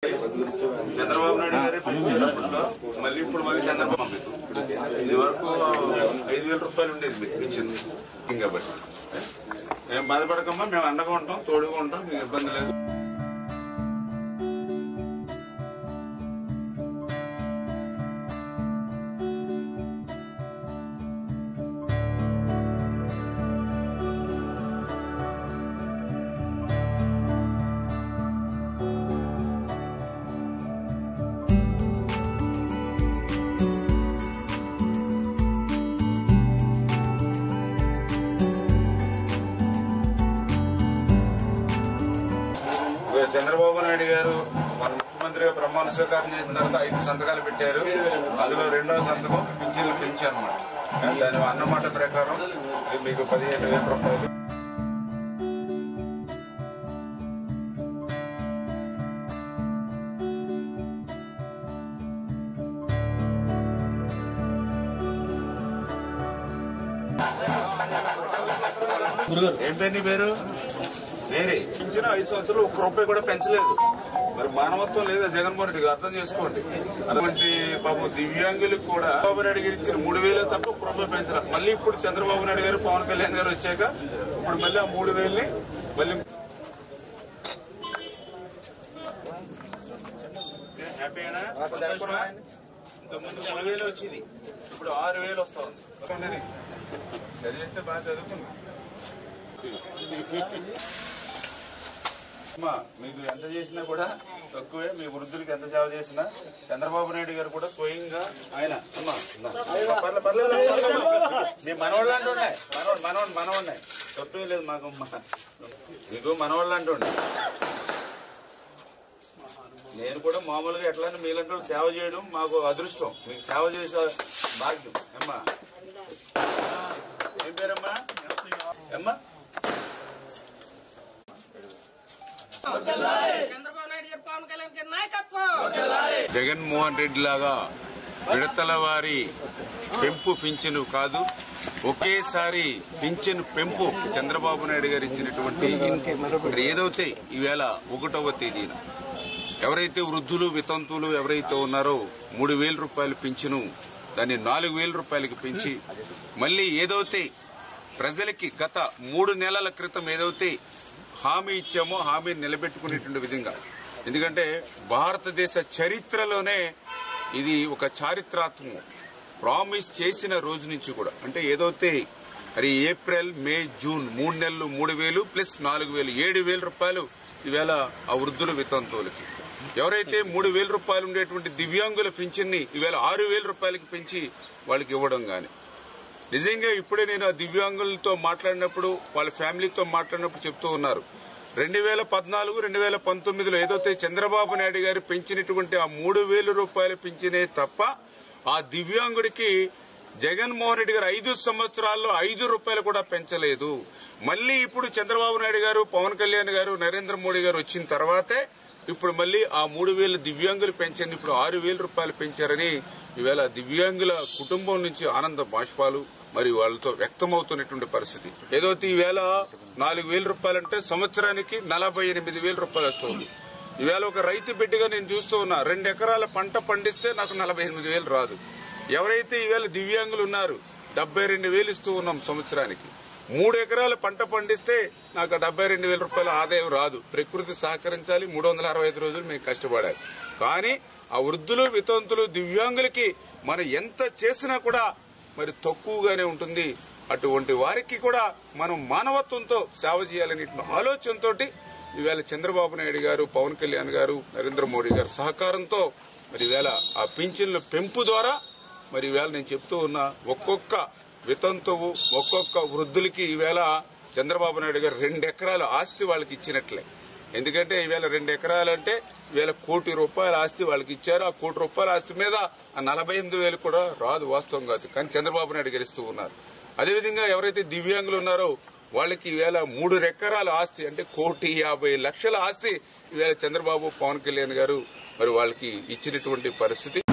చంద్రబాబు నాయుడు గారే పెంచారప్పట్లో మళ్ళీ ఇప్పుడు మళ్ళీ చంద్రబాబు మీకు ఇది వరకు ఐదు వేల రూపాయలు ఉండేది మీకు ఇచ్చింది కాబట్టి మేము బాధపడకమ్మా మేము అండగా ఉంటాం తోడుగా ఉంటాం మీకు ఇబ్బంది లేదు ఇక చంద్రబాబు నాయుడు గారు మన ముఖ్యమంత్రిగా ప్రమాణ స్వీకారం చేసిన తర్వాత ఐదు సంతకాలు పెట్టారు అందులో రెండో సంతకం పింఛన్లు పెంచారన్నమాట దాని అన్నమాట ప్రకారం ఇది మీకు పదిహేను వేల రూపాయలు ఏం పేరు నీ పేరు వేరే పింఛన ఐదు సంవత్సరాలు ఒక్క రూపాయి కూడా పెంచలేదు మరి మానవత్వం లేదా జగన్మోహన్ రెడ్డి గారు అర్థం చేసుకోండి అటువంటి పాపం దివ్యాంగులకు కూడా చంద్రబాబు నాయుడు గారు ఇచ్చిన మూడు వేలే తప్ప ఒక్క రూపాయి పెంచరా మళ్ళీ ఇప్పుడు చంద్రబాబు నాయుడు గారు పవన్ కళ్యాణ్ గారు వచ్చాక ఇప్పుడు మళ్ళీ ఆ మూడు వేలని మళ్ళీ హ్యాపీనా సంతోషమా? ఇంతకుముందు మూడు వేలు వచ్చేది ఇప్పుడు ఆరు వేలు వస్తా ఉంది చదివిస్తే బాగా చదువుకున్నా అమ్మా మీకు ఎంత చేసినా కూడా తక్కువే మీ వృద్ధులకి ఎంత సేవ చేసినా చంద్రబాబు నాయుడు గారు కూడా స్వయంగా ఆయన అమ్మా పర్లే, పర్లేదు, పర్లేదు. మీ మనవాళ్ళు అంటూ ఉన్నాయి మనవాళ్ళు మనవాళ్ళు మనవాడినాయి తప్పే లేదు మాకు అమ్మా. మీకు మనవాళ్ళు అంటూ ఉన్నాయి నేను కూడా మామూలుగా ఎట్లయినా మీలాంటి వాళ్ళు సేవ చేయడం మాకు అదృష్టం మీకు సేవ చేసే భాగ్యం అమ్మా ఏం పేరమ్మా అమ్మా చంద్రబాబు నాయుడు గారు పవన్ కళ్యాణ్ గారి నాయకత్వం జగన్మోహన్ రెడ్డి లాగా విడతల వారి పెంపు పింఛను కాదు ఒకేసారి పింఛను పెంపు చంద్రబాబు నాయుడు గారు ఇచ్చినటువంటి మరి ఏదైతే ఈవేళ ఒకటవ తేదీన ఎవరైతే వృద్ధులు వితంతువులు ఎవరైతే ఉన్నారో మూడు వేల రూపాయలు పింఛను దాన్ని నాలుగు వేల రూపాయలకి పెంచి మళ్ళీ ఏదైతే ప్రజలకి గత మూడు నెలల క్రితం ఏదైతే హామీ ఇచ్చామో హామీని నిలబెట్టుకునేటువంటి విధంగా ఎందుకంటే భారతదేశ చరిత్రలోనే ఇది ఒక చారిత్రాత్మకం ప్రామిస్ చేసిన రోజు నుంచి కూడా అంటే ఏదైతే మరి ఏప్రిల్ మే జూన్ మూడు నెలలు మూడు వేలు ప్లస్ నాలుగు వేలు ఏడు వేల రూపాయలు ఈవేళ ఆ వృద్ధుల వితంతువులకి ఎవరైతే మూడు వేల రూపాయలు ఉండేటువంటి దివ్యాంగుల పింఛన్ని ఈవేళ ఆరు వేల రూపాయలకి పెంచి వాళ్ళకి ఇవ్వడం కానీ నిజంగా ఇప్పుడే నేను ఆ దివ్యాంగులతో మాట్లాడినప్పుడు వాళ్ళ ఫ్యామిలీతో మాట్లాడినప్పుడు చెప్తూ ఉన్నారు రెండు వేల పద్నాలుగు రెండు వేల పంతొమ్మిదిలో ఏదైతే చంద్రబాబు నాయుడు గారు పెంచినటువంటి ఆ మూడు వేల రూపాయలు పెంచినే తప్ప ఆ దివ్యాంగుడికి జగన్మోహన్ రెడ్డి గారు ఐదు సంవత్సరాల్లో ఐదు రూపాయలు కూడా పెంచలేదు మళ్ళీ ఇప్పుడు చంద్రబాబు నాయుడు గారు పవన్ కళ్యాణ్ గారు నరేంద్ర మోడీ గారు వచ్చిన తర్వాతే ఇప్పుడు మళ్ళీ ఆ మూడు వేల దివ్యాంగులు పెంచండి ఇప్పుడు ఆరు వేల రూపాయలు పెంచారని ఈవేళ దివ్యాంగుల కుటుంబం నుంచి ఆనంద బాష్పాలు మరి వాళ్ళతో వ్యక్తమవుతున్నటువంటి పరిస్థితి ఏదైతే ఈవేళ నాలుగు వేల రూపాయలంటే సంవత్సరానికి నలభై ఎనిమిది వేల రూపాయలు వస్తుంది ఈవేళ ఒక రైతు బిడ్డగా నేను చూస్తూ ఉన్నా రెండు ఎకరాల పంట పండిస్తే నాకు నలభై ఎనిమిది వేలు రాదు ఎవరైతే ఈవేళ దివ్యాంగులు ఉన్నారు డెబ్బై రెండు వేలు ఇస్తూ ఉన్నాం సంవత్సరానికి మూడు ఎకరాల పంట పండిస్తే నాకు ఆ డెబ్బై రెండు వేల రూపాయల ఆదాయం రాదు ప్రకృతి సహకరించాలి మూడు వందల అరవై ఐదు రోజులు మేము కష్టపడాలి కానీ ఆ వృద్ధులు వితంతులు దివ్యాంగులకి మనం ఎంత చేసినా కూడా మరి తక్కువగానే ఉంటుంది అటువంటి వారికి కూడా మనం మానవత్వంతో సేవ చేయాలనే ఆలోచనతో ఈవేళ చంద్రబాబు నాయుడు గారు పవన్ కళ్యాణ్ గారు నరేంద్ర మోడీ గారు సహకారంతో మరి ఈవేళ ఆ పింఛన్ల పెంపు ద్వారా మరి ఈవేళ నేను చెప్తూ ఉన్నా ఒక్కొక్క వితంతువు ఒక్కొక్క వృద్ధులకి ఈవేళ చంద్రబాబు నాయుడు గారు రెండు ఎకరాల ఆస్తి వాళ్ళకి ఇచ్చినట్లే ఎందుకంటే ఈవేళ రెండు ఎకరాలు అంటే ఈవేళ కోటి రూపాయల ఆస్తి వాళ్ళకి ఇచ్చారు ఆ కోటి రూపాయల ఆస్తి మీద ఆ నలభై ఎనిమిది వేలు కూడా రాదు వాస్తవం కాదు కానీ చంద్రబాబు నాయుడు గెలుస్తూ ఉన్నారు అదేవిధంగా ఎవరైతే దివ్యాంగులు ఉన్నారో వాళ్ళకి ఈవేళ మూడు ఎకరాల ఆస్తి అంటే కోటి యాభై లక్షల ఆస్తి ఈవేళ చంద్రబాబు పవన్ కళ్యాణ్ గారు మరి వాళ్ళకి ఇచ్చినటువంటి పరిస్థితి